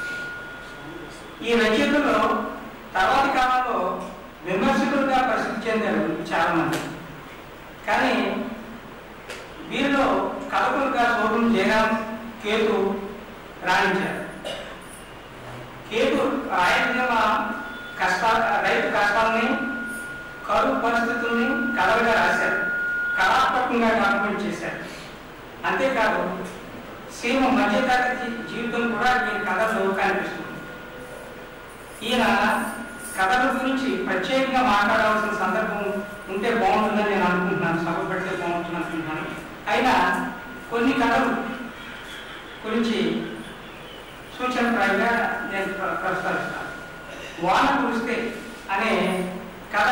ఈ రచయితల్లో తర్వాతి కాలంలో విమర్శకులుగా ప్రసిద్ధి చెందారు చాలా మంది కానీ వీరిలో కథకులుగా సోదరుడు జయరాం కేతు రాణించారు కేతు రాయలసీమ కష్ట రైతు కష్టాలని కరువు పరిస్థితుల్ని కథలుగా రాశారు కళాత్మకంగా డాక్యుమెంట్ చేశారు అంతేకాదు సీమ మధ్యతరగతి జీవితం కూడా ఈ కథలో కనిపిస్తుంది ఈయన కథల గురించి ప్రత్యేకంగా మాట్లాడవలసిన సందర్భం ఉంటే బాగుంటుందని నేను అనుకుంటున్నాను సభ పెడితే బాగుంటుంది అనుకుంటున్నాను అయినా కొన్ని కథలు గురించి సూచనప్రాయంగా నేను ప్ర- ప్రస్తావిస్తాను వాన కురిస్తే అనే కథ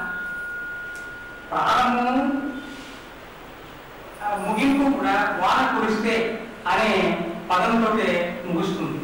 ప్రారంభము ఆ ముగింపు కూడా వాన కురిస్తే అనే పదంతో ముగుస్తుంది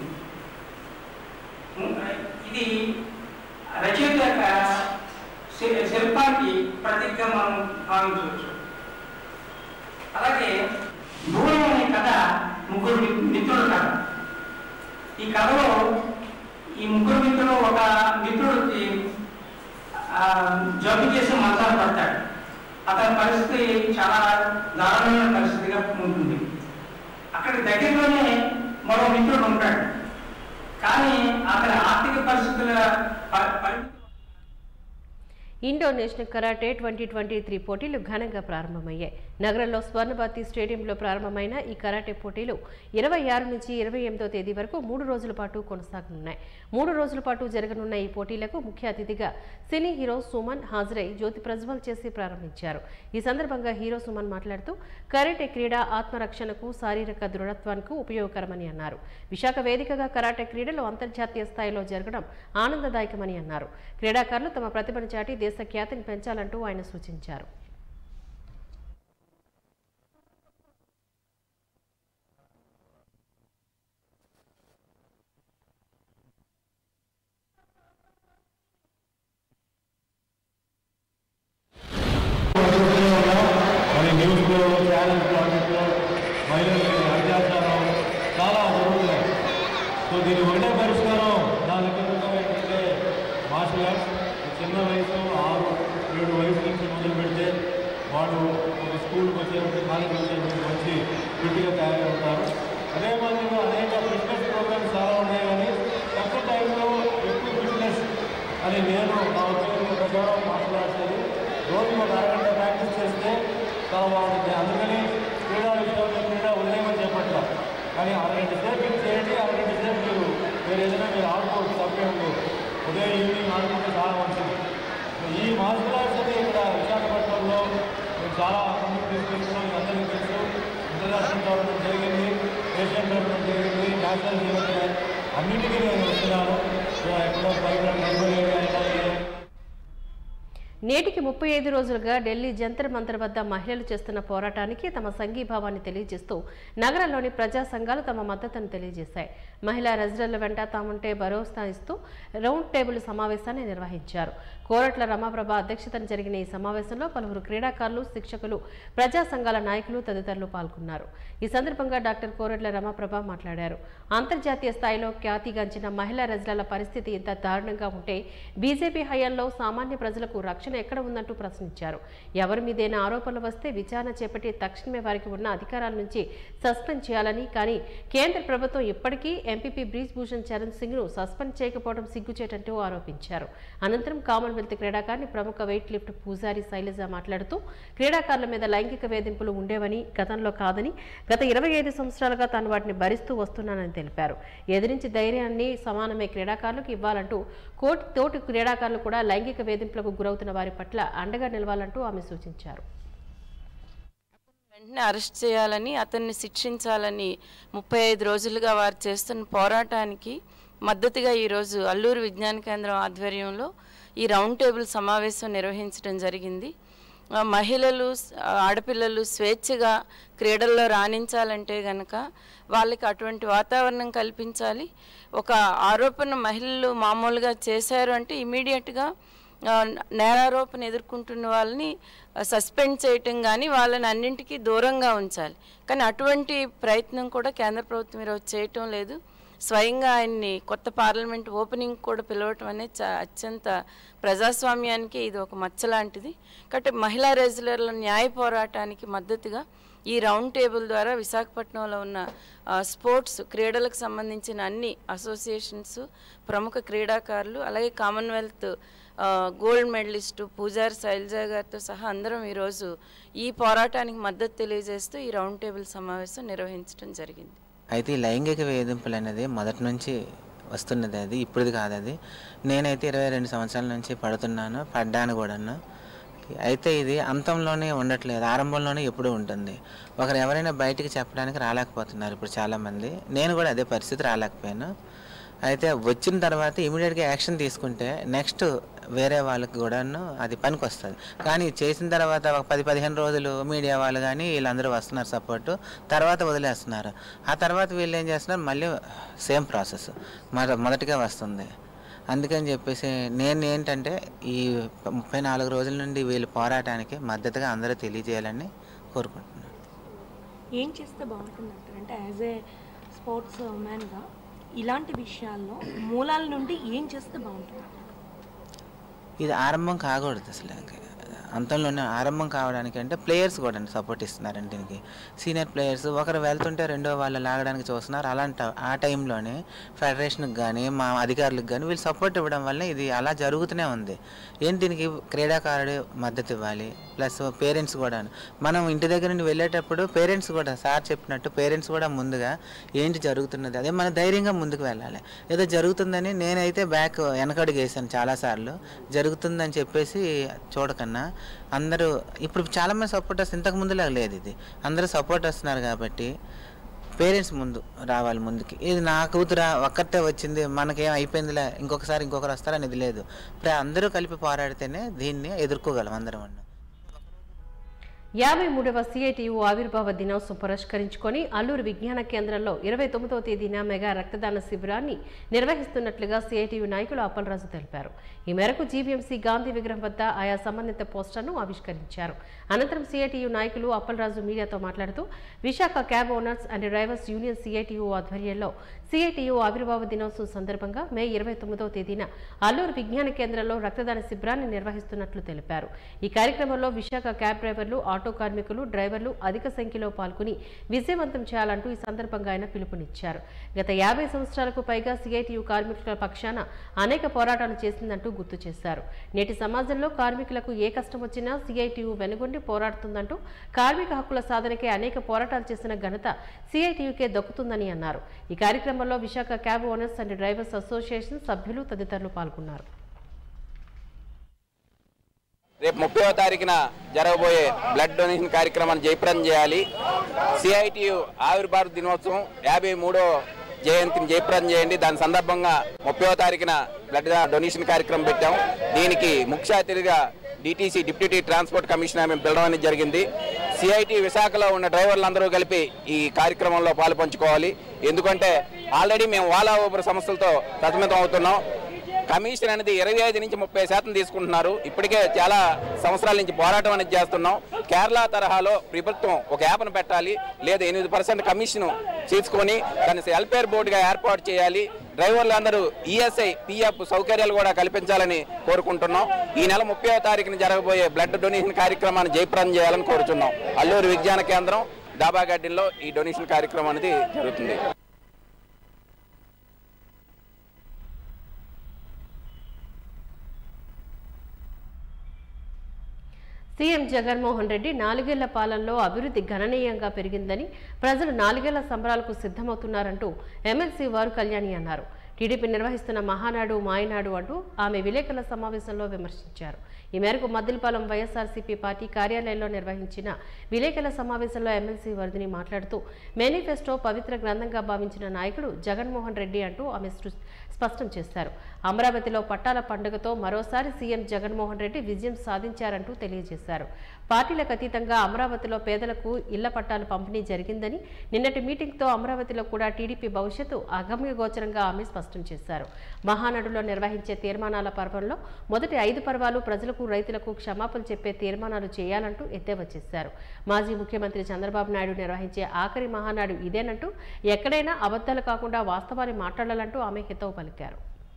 ఇది రచయిత యొక్క శి- శిల్పానికి ప్రతీకగా మనం భావించవచ్చు అలాగే దూరం అనే కథ ముగ్గురు మి- మిత్రుల కథ ఈ కథలో ఈ ముగ్గురు మిత్రులు ఒక మిత్రుడికి ఆ, జబ్బు చేసి మంచాలు పడతాడు అతని పరిస్థితి చాలా దారుణమైన పరిస్థితిగా ఉంటుంది అక్కడి దగ్గరలోనే మరో మిత్రుడు ఉంటాడు కానీ అతని ఆర్థిక పరిస్థితుల ప- పరిమితి Indo national karate twenty twenty three పోటీలు ఘనంగా ప్రారంభమయ్యాయి నగరంలో స్వర్ణభారతి స్టేడియంలో ప్రారంభమైన ఈ కరాటే పోటీలు ఇరవై ఆరు నుంచి ఇరవై ఎనిమిదో తేదీ వరకు మూడు రోజుల పాటు కొనసాగనున్నాయి మూడు రోజుల పాటు జరగనున్న ఈ పోటీలకు ముఖ్య అతిథిగా సినీ హీరో సుమన్ హాజరై జ్యోతి ప్రజ్వల్ చేసి ప్రారంభించారు ఈ సందర్భంగా హీరో సుమన్ మాట్లాడుతూ కరాటే క్రీడ ఆత్మరక్షణకు శారీరక దృఢత్వానికి ఉపయోగకరమని అన్నారు విశాఖ వేదికగా కరాటే క్రీడలు అంతర్జాతీయ స్థాయిలో జరగడం ఆనందదాయకమని అన్నారు క్రీడాకారులు తమ ప్రతిభను చాటి దేశ ఖ్యాతిని పెంచాలంటూ ఆయన సూచించారు మరి న్యూస్లో ఛానల్ ప్రాజెక్ట్లో మహిళలకి అత్యాచారం చాలా జరుగుతున్నాయి సో దీని ఒకటే పరిష్కారం నా దగ్గర ఉన్నది ఏంటంటే మార్షల్ ఆర్ట్స్ చిన్న వయసు ఆరు ఏడు వయసు నుంచి మొదలు పెడితే వాడు ఒక స్కూల్కి వచ్చేటప్పుడు కాలేజీకి వచ్చేటప్పుడు మంచి ఫిట్గా తయారవుతారు అదే మాదిరిగా అనేక ఫిట్నెస్ ప్రోగ్రామ్స్ చాలా ఉన్నాయి కానీ తక్కువ టైంలో ఎక్కువ ఫిట్నెస్ అని నేను నా ఉద్యోగం ప్రకారం మార్షల్ ఆర్ట్స్ అది రోజు ఒక అరగంట ప్రాక్టీస్ చేస్తే చాలా బాగుంటుంది అందుకని క్రీడా విషయంలో క్రీడా ఉదయం చెప్పట్ల కానీ అరగంట సేపు ఇది చేయండి అరగంట సేపు మీరు మీరు ఏదైనా మీరు ఆడుకోవచ్చు తప్పే ఉండదు ఉదయం ఈవినింగ్ ఆడుకుంటే చాలా మంచిది సో ఈ మార్షల్ ఆర్ట్స్ అనేది ఇక్కడ విశాఖపట్నంలో మేము చాలా ముందుకు తీసుకెళ్తున్నాం మీకు అందరికీ తెలుసు ఇంటర్నేషనల్ టోర్నమెంట్ జరిగింది ఏషియన్ టోర్నమెంట్ జరిగింది నేషనల్ జరిగింది అన్నింటికీ నేను వస్తున్నాను సో ఎక్కడో బయట ట్రైబల్ ఏరియా అయినా ఏ- నేటికి ముప్పై ఐదు రోజులుగా ఢిల్లీ జంతర్ మంతర్ వద్ద మహిళలు చేస్తున్న పోరాటానికి తమ సంఘీభావాన్ని తెలియజేస్తూ నగరంలోని ప్రజా సంఘాలు తమ మద్దతును తెలియజేశాయి మహిళా రెజిడర్ల వెంట తాముంటే భరోసా ఇస్తూ రౌండ్ టేబుల్ సమావేశాన్ని నిర్వహించారు కోరట్ల రమాప్రభ అధ్యక్షతన జరిగిన ఈ సమావేశంలో పలువురు క్రీడాకారులు శిక్షకులు ప్రజా సంఘాల నాయకులు తదితరులు పాల్గొన్నారు ఈ సందర్భంగా డాక్టర్ కోరట్ల రమాప్రభ మాట్లాడారు అంతర్జాతీయ స్థాయిలో ఖ్యాతిగాంచిన మహిళా రెజిడర్ల పరిస్థితి ఇంత దారుణంగా ఉంటే బీజేపీ హయాంలో సామాన్య ప్రజలకు రక్షణ ఎక్కడ ఉందంటూ ప్రశ్నించారు ఎవరి మీదైనా ఆరోపణలు వస్తే విచారణ చేపట్టి తక్షణమే వారికి ఉన్న అధికారాల నుంచి సస్పెండ్ చేయాలని కానీ కేంద్ర ప్రభుత్వం ఇప్పటికీ ఎంపీపీ బ్రీజ్ భూషణ్ చరణ్ సింగ్ ను సస్పెండ్ చేయకపోవడం సిగ్గుచేటంటూ ఆరోపించారు అనంతరం కామన్వెల్త్ క్రీడాకారిణి ప్రముఖ వెయిట్ లిఫ్ట్ పూజారి శైలజ మాట్లాడుతూ క్రీడాకారుల మీద లైంగిక వేధింపులు ఉండేవని గతంలో కాదని గత ఇరవై ఐదు సంవత్సరాలుగా తాను వాటిని భరిస్తూ వస్తున్నానని తెలిపారు ఎదిరించి ధైర్యాన్ని సమానమే క్రీడాకారులకు ఇవ్వాలంటూ కోటి తోటి క్రీడాకారులు కూడా లైంగిక వేధింపులకు గురవుతున్న వారి పట్ల అండగా నిలవాలంటూ ఆమె సూచించారు వెంటనే అరెస్ట్ చేయాలని అతన్ని శిక్షించాలని ముప్పై ఐదు రోజులుగా వారు చేస్తున్న పోరాటానికి మద్దతుగా ఈరోజు అల్లూరు విజ్ఞాన కేంద్రం ఆధ్వర్యంలో ఈ రౌండ్ టేబుల్ సమావేశం నిర్వహించడం జరిగింది ఆ, మహిళలు స్- ఆ, ఆడపిల్లలు స్వేచ్ఛగా క్రీడల్లో రాణించాలంటే గనక వాళ్ళకి అటువంటి వాతావరణం కల్పించాలి ఒక ఆరోపణ మహిళలు మామూలుగా చేశారు అంటే ఇమీడియట్గా ఆ, నేరారోపణ ఎదుర్కొంటున్న వాళ్ళని సస్పెండ్ చేయటం కానీ వాళ్ళని అన్నింటికీ దూరంగా ఉంచాలి కానీ అటువంటి ప్రయత్నం కూడా కేంద్ర ప్రభుత్వం ఈరోజు చేయటం లేదు స్వయంగా ఆయన్ని కొత్త పార్లమెంట్ ఓపెనింగ్ కూడా పిలవటం అనేది చా- అత్యంత ప్రజాస్వామ్యానికి ఇది ఒక మచ్చ లాంటిది కాబట్టి మహిళా రెజ్యులర్ల న్యాయ పోరాటానికి మద్దతుగా ఈ రౌండ్ టేబుల్ ద్వారా విశాఖపట్నంలో ఉన్న ఆ, స్పోర్ట్స్ క్రీడలకు సంబంధించిన అన్ని అసోసియేషన్స్ ప్రముఖ క్రీడాకారులు అలాగే కామన్వెల్త్ ఆ, గోల్డ్ మెడలిస్టు పూజారి శైలజ గారితో సహా అందరం ఈరోజు ఈ పోరాటానికి మద్దతు తెలియజేస్తూ ఈ రౌండ్ టేబుల్ సమావేశం నిర్వహించడం జరిగింది అయితే ఈ లైంగిక వేధింపులు అనేది మొదటి నుంచి వస్తున్నది అది ఇప్పుడుది కాదు అది నేనైతే ఇరవై రెండు సంవత్సరాల నుంచి పడుతున్నాను పడ్డాను కూడాను అయితే ఇది అంతంలోనే ఉండట్లేదు ఆరంభంలోనే ఎప్పుడూ ఉంటుంది ఒకరు ఎవరైనా బయటికి చెప్పడానికి రాలేకపోతున్నారు ఇప్పుడు చాలామంది నేను కూడా అదే పరిస్థితి రాలేకపోయాను అయితే వచ్చిన తర్వాత ఇమీడియట్గా యాక్షన్ తీసుకుంటే నెక్స్ట్ వేరే వాళ్ళకి కూడాను అది పనికి వస్తుంది కానీ చేసిన తర్వాత ఒక పది పదిహేను రోజులు మీడియా వాళ్ళు కానీ వీళ్ళందరూ వస్తున్నారు సపోర్ట్ తర్వాత వదిలేస్తున్నారు ఆ తర్వాత వీళ్ళు ఏం చేస్తున్నారు మళ్ళీ సేమ్ ప్రాసెస్ మొద మొదటిగా వస్తుంది అందుకని చెప్పేసి నేను ఏంటంటే ఈ ముప్పై నాలుగు రోజుల నుండి వీళ్ళ పోరాటానికి మద్దతుగా అందరూ తెలియజేయాలని కోరుకుంటున్నాను ఏం చేస్తే బాగుంటుంది అంటారు అంటే యాజ్ ఏ స్పోర్ట్స్ మ్యాన్గా ఇలాంటి విషయాల్లో మూలాల నుండి ఏం చేస్తే బాగుంటుంది ఇది ఆరంభం కాకూడదు అసలు అంతంలోనే ఆరంభం కావడానికి అంటే ప్లేయర్స్ కూడా సపోర్ట్ ఇస్తున్నారండి దీనికి సీనియర్ ప్లేయర్స్ ఒకరు వెళ్తుంటే రెండో వాళ్ళు లాగడానికి చూస్తున్నారు అలాంటి ఆ టైంలోనే ఫెడరేషన్కి కానీ మా అధికారులకు కానీ వీళ్ళు సపోర్ట్ ఇవ్వడం వల్ల ఇది అలా జరుగుతూనే ఉంది ఏంటి దీనికి క్రీడాకారుడు మద్దతు ఇవ్వాలి ప్లస్ పేరెంట్స్ కూడా మనం ఇంటి దగ్గర నుండి వెళ్ళేటప్పుడు పేరెంట్స్ కూడా సార్ చెప్పినట్టు పేరెంట్స్ కూడా ముందుగా ఏంటి జరుగుతున్నది అదే మన ధైర్యంగా ముందుకు వెళ్ళాలి ఏదో జరుగుతుందని నేనైతే బ్యాక్ వెనకడుగు వేసాను చాలాసార్లు జరుగుతుందని చెప్పేసి చూడకన్నా అందరూ ఇప్పుడు చాలామంది సపోర్టర్స్ ఇంతకు ముందులా లేదు ఇది అందరూ సపోర్ట్ వస్తున్నారు కాబట్టి పేరెంట్స్ ముందు రావాలి ముందుకి ఇది నా కూతురా ఒక్కటే వచ్చింది మనకేం అయిపోయిందిలే ఇంకొకసారి ఇంకొకరు వస్తారనేది లేదు ఇప్పుడు అందరూ కలిపి పోరాడితేనే దీన్ని ఎదుర్కోగలం అందరం అన్న యాభై మూడవ సిఐటియు ఆవిర్భావ దినోత్సవం పురస్కరించుకొని అల్లూరు విజ్ఞాన కేంద్రంలో ఇరవై తొమ్మిదవ తేదీన మెగా రక్తదాన శిబిరాన్ని నిర్వహిస్తున్నట్లుగా సిఐటియు నాయకులు అప్పలరాజు తెలిపారు ఈ మేరకు జీవీఎంసీ గాంధీ విగ్రహం వద్ద ఆయా సంబంధిత పోస్టర్ను ఆవిష్కరించారు అనంతరం సిఐటియు నాయకులు అప్పలరాజు మీడియాతో మాట్లాడుతూ Visakha cab owners and drivers union CITU ఆధ్వర్యంలో సిఐటియు ఆవిర్భావ దినోత్సవం సందర్భంగా మే ఇరవై తొమ్మిదవ తేదీన అల్లూరు విజ్ఞాన కేంద్రంలో రక్తదాన శిబిరాన్ని నిర్వహిస్తున్నట్లు తెలిపారు ఈ కార్యక్రమంలో విశాఖ క్యాబ్ డ్రైవర్లు ఆటో కార్మికులు డ్రైవర్లు అధిక సంఖ్యలో పాల్గొని విజయవంతం చేయాలంటూ ఈ సందర్భంగా ఆయన పిలుపునిచ్చారు గత యాభై సంవత్సరాలకు పైగా సిఐటియు కార్మికుల పక్షాన అనేక పోరాటాలు చేసిందంటూ గుర్తు చేశారు నేటి సమాజంలో కార్మికులకు ఏ కష్టం వచ్చినా సిఐటియు వెనుగొండి పోరాడుతుందంటూ కార్మిక హక్కుల సాధనకే అనేక పోరాటాలు చేసిన ఘనత సిఐటియుకే దక్కుతుందని అన్నారు ఈ కార్యక్రమంలో Visakha cab owners and drivers association సభ్యులు తదితరులు పాల్గొన్నారు రేపు ముప్పైవ తారీఖున జరగబోయే బ్లడ్ డొనేషన్ కార్యక్రమాన్ని జయప్రదం చేయాలి సిఐటియు ఆవిర్భావ దినోత్సవం యాభై మూడో జయంతిని జయప్రదం చేయండి దాని సందర్భంగా ముప్పైవ తారీఖున బ్లడ్ డొనేషన్ కార్యక్రమం పెట్టాం దీనికి ముఖ్య అతిథిగా డిటీసీ డిప్యూటీ ట్రాన్స్పోర్ట్ కమిషనర్ మేము పిలవడం అనేది జరిగింది సిఐటి విశాఖలో ఉన్న డ్రైవర్లందరూ కలిపి ఈ కార్యక్రమంలో పాలు పంచుకోవాలి ఎందుకంటే ఆల్రెడీ మేము వాలా ఊబర్ సంస్థలతో సతమితం అవుతున్నాం కమిషన్ అనేది ఇరవై ఐదు నుంచి ముప్పై శాతం తీసుకుంటున్నారు ఇప్పటికే చాలా సంవత్సరాల నుంచి పోరాటం అనేది చేస్తున్నాం కేరళ తరహాలో ప్రభుత్వం ఒక యాప్ను పెట్టాలి లేదా ఎనిమిది పర్సెంట్ కమిషన్ తీసుకొని దాన్ని వెల్ఫేర్ బోర్డుగా ఏర్పాటు చేయాలి డ్రైవర్లందరూ ఈఎస్ఐ పిఎఫ్ సౌకర్యాలు కూడా కల్పించాలని కోరుకుంటున్నాం ఈ నెల ముప్పై తారీఖున జరగబోయే బ్లడ్ డొనేషన్ కార్యక్రమాన్ని జయప్రదం చేయాలని కోరుచున్నాం అల్లూరు విజ్ఞాన కేంద్రం డాబాగడ్డిలో ఈ డొనేషన్ కార్యక్రమం అనేది జరుగుతుంది సీఎం జగన్మోహన్ రెడ్డి నాలుగేళ్ల పాలనలో అభివృద్ధి గణనీయంగా పెరిగిందని ప్రజలు నాలుగేళ్ల సంబరాలకు సిద్ధమవుతున్నారంటూ ఎమ్మెల్సీ వారు కళ్యాణి అన్నారు టీడీపీ నిర్వహిస్తున్న మహానాడు మాయనాడు అంటూ ఆమె విలేకరుల సమావేశంలో విమర్శించారు ఈ మేరకు మద్దిలపాలెం వైఎస్ఆర్సీపీ పార్టీ కార్యాలయంలో నిర్వహించిన విలేకరుల సమావేశంలో ఎమ్మెల్సీ వరదిని మాట్లాడుతూ మేనిఫెస్టో పవిత్ర గ్రంథంగా భావించిన నాయకుడు జగన్మోహన్ రెడ్డి అంటూ ఆమె సృ- స్పష్టం చేశారు అమరావతిలో పట్టాల పండుగతో మరోసారి సీఎం జగన్మోహన్ రెడ్డి విజయం సాధించారంటూ తెలియజేశారు పార్టీలకు అతీతంగా అమరావతిలో పేదలకు ఇళ్ల పట్టాలు పంపిణీ జరిగిందని నిన్నటి మీటింగ్తో అమరావతిలో కూడా టీడీపీ భవిష్యత్తు అగమ్య గోచరంగా ఆమె స్పష్టం చేశారు మహానడులో నిర్వహించే తీర్మానాల పర్వంలో మొదటి ఐదు పర్వాలు ప్రజలకు రైతులకు క్షమాపణ చెప్పే తీర్మానాలు చేయాలంటూ ఎద్దేవా చేశారు మాజీ ముఖ్యమంత్రి చంద్రబాబు నాయుడు నిర్వహించే ఆఖరి మహానాడు ఇదేనంటూ ఎక్కడైనా అబద్ధాలు కాకుండా వాస్తవాన్ని మాట్లాడాలంటూ ఆమె హితవు పలికారు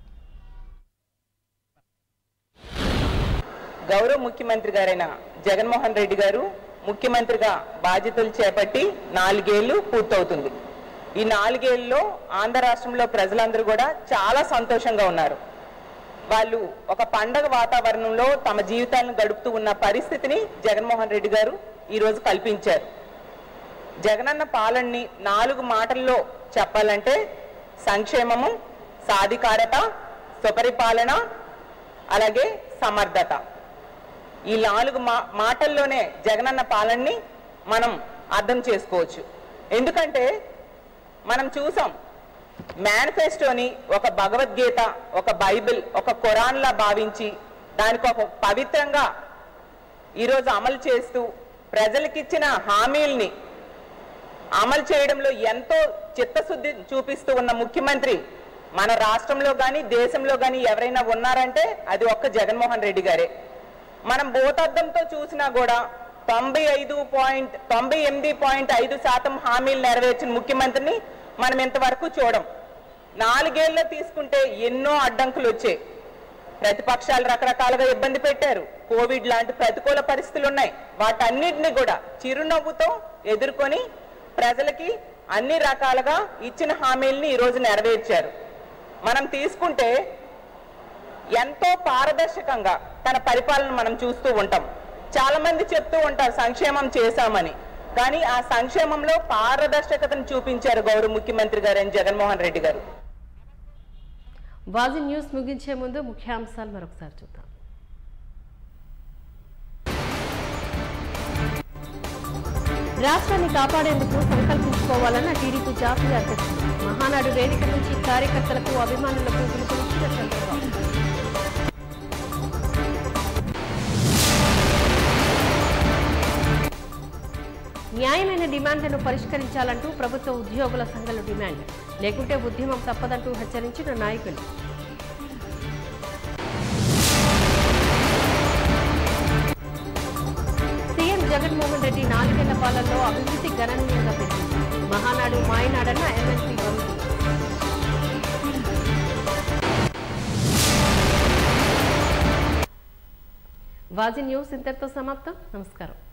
గౌరవ ముఖ్యమంత్రి గారైన జగన్మోహన్ రెడ్డి గారు ముఖ్యమంత్రిగా బాధ్యతలు చేపట్టి నాలుగేళ్లు పూర్తవుతుంది ఈ నాలుగేళ్లలో ఆంధ్ర రాష్ట్రంలో ప్రజలందరూ కూడా చాలా సంతోషంగా ఉన్నారు వాళ్ళు ఒక పండగ వాతావరణంలో తమ జీవితాలను గడుపుతూ ఉన్న పరిస్థితిని జగన్మోహన్ రెడ్డి గారు ఈరోజు కల్పించారు జగనన్న పాలనని నాలుగు మాటల్లో చెప్పాలంటే సంక్షేమము సాధికారత సుపరిపాలన అలాగే సమర్థత ఈ నాలుగు మా మాటల్లోనే జగనన్న పాలనని మనం అర్థం చేసుకోవచ్చు ఎందుకంటే మనం చూసాం మేనిఫెస్టోని ఒక భగవద్గీత ఒక బైబిల్ ఒక ఖురాన్లా భావించి దానికి ఒక పవిత్రంగా ఈరోజు అమలు చేస్తూ ప్రజలకిచ్చిన హామీల్ని అమలు చేయడంలో ఎంతో చిత్తశుద్ధి చూపిస్తూ ఉన్న ముఖ్యమంత్రి మన రాష్ట్రంలో కానీ దేశంలో కానీ ఎవరైనా ఉన్నారంటే అది ఒక్క జగన్మోహన్ రెడ్డి గారే మనం భూతద్దంతో చూసినా కూడా తొంభై ఐదు పాయింట్ తొంభై ఎనిమిది పాయింట్ ఐదు శాతం హామీలు నెరవేర్చిన ముఖ్యమంత్రిని మనం ఇంతవరకు చూడం నాలుగేళ్లలో తీసుకుంటే ఎన్నో అడ్డంకులు వచ్చాయి ప్రతిపక్షాలు రకరకాలుగా ఇబ్బంది పెట్టారు కోవిడ్ లాంటి ప్రతికూల పరిస్థితులు ఉన్నాయి వాటన్నిటిని కూడా చిరునవ్వుతో ఎదుర్కొని ప్రజలకి అన్ని రకాలుగా ఇచ్చిన హామీల్ని ఈరోజు నెరవేర్చారు మనం తీసుకుంటే ఎంతో పారదర్శకంగా తన పరిపాలన మనం చూస్తూ ఉంటాం చాలా మంది చెప్తూ ఉంటారు సంక్షేమం చేశామని కానీ ఆ సంక్షేమంలో పారదర్శకతను చూపించారు గౌరవ ముఖ్యమంత్రి గారు జగన్మోహన్ రెడ్డి గారు వాజీ న్యూస్ ముగించే ముందు ముఖ్యాంశాలు మరొకసారి చూద్దాం రాష్ట్రాన్ని కాపాడేందుకు సంకల్పించుకోవాలన్న టీడీపీ జాతీయ అధ్యక్షుడు మహానాడు వేదిక నుంచి కార్యకర్తలకు అభిమానులకు పిలుపునిచ్చిన చంద్రబాబు న్యాయమైన డిమాండ్లను పరిష్కరించాలంటూ ప్రభుత్వ ఉద్యోగుల సంఘాల డిమాండ్ లేకుంటే ఉద్యమం తప్పదంటూ హెచ్చరించిన నాయకులు సీఎం జగన్మోహన్ రెడ్డి నాలుగేళ్ల పాలనలో అభివృద్ధి గణనీయంగా పెరిగింది మహానాడు మాయనాడన్న ఎమ్మెల్సీ వరుణ్ వాజీ న్యూస్ ఇంతటితో సమాప్తం నమస్కారం